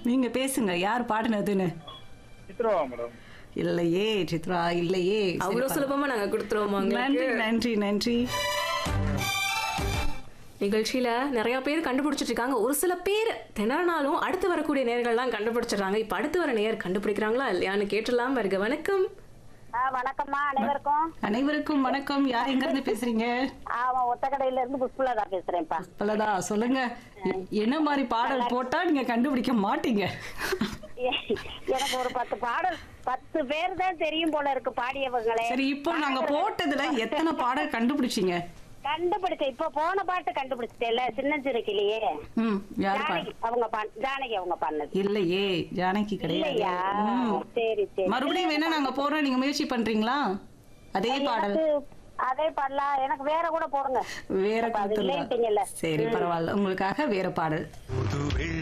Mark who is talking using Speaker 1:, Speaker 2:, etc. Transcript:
Speaker 1: நீங்க பேசுங்க யார் பாடினதுன்னு
Speaker 2: சித்ராவா மேடம்
Speaker 1: இல்லையே சித்ரா இல்லையே சரி,
Speaker 3: அவ்வளவு
Speaker 1: பரவாயில்ல.
Speaker 3: சுலபமா நாங்க கொடுத்துருவோம்
Speaker 1: நன்றி
Speaker 3: உங்களுக்கு
Speaker 1: நன்றி நன்றி
Speaker 3: நிகழ்ச்சியில நிறைய பேர் கண்டுபிடிச்சிட்டு இருக்காங்க ஒரு சில பேர் திணறினாலும் அடுத்து வரக்கூடிய நேர்கள்லாம் கண்டுபிடிச்சிடுறாங்க இப்ப அடுத்து வர நேர் கண்டுபிடிக்கிறாங்களா இல்லையான்னு கேட்டுலாம் வருக வணக்கம்
Speaker 4: ஆ, வணக்கம்மா அனைவருக்கும்
Speaker 1: அனைவருக்கும் வணக்கம் யார் எங்க இருந்து பேசுறீங்க
Speaker 4: அவன் ஒத்தக்கடையில இருந்து புஷ்பலதா பேசுறேன்ப்பா
Speaker 1: பலதா சொல்லுங்க எ- என்ன மாதிரி பாடல் போட்டா நீங்க கண்டுபிடிக்க மாட்டீங்க
Speaker 4: எனக்கு ஒரு பத்து பாடல் பத்து பேர் தான் தெரியும் போல இருக்கு பாடியவங்களே
Speaker 1: சரி இப்போ நாங்க போட்டதுல எத்தனை பாடல் கண்டுபிடிச்சீங்க
Speaker 4: கண்டுபிடிச்ச இப்ப போன பாட்டு கண்டுபிடிச்சிட்டேல சின்னஞ்சிறுக்கிலேயே
Speaker 1: ம் யார் பாடு
Speaker 4: ஜானகி அவங்க பண்- ஜானகி அவங்க பண்ணது
Speaker 1: இல்லையே ஜானகி கிடையாது
Speaker 4: இல்லையா
Speaker 1: ம்.
Speaker 4: சரி சரி
Speaker 1: மறுபடியும் வேணா நாங்க போறோம் நீங்க முயற்சி பண்றீங்களா அதே பாடல்
Speaker 4: எனக்கு அதே பாடலாம் எனக்கு வேற கூட போடுங்க
Speaker 1: வேற
Speaker 4: அப்ப அது
Speaker 1: கொடுத்துடலாம்
Speaker 4: இல்லைன்ட்டீங்கல்ல.
Speaker 1: சரி பரவாயில்ல உங்களுக்காக வேற பாடல்
Speaker 5: புதுவெள்ளி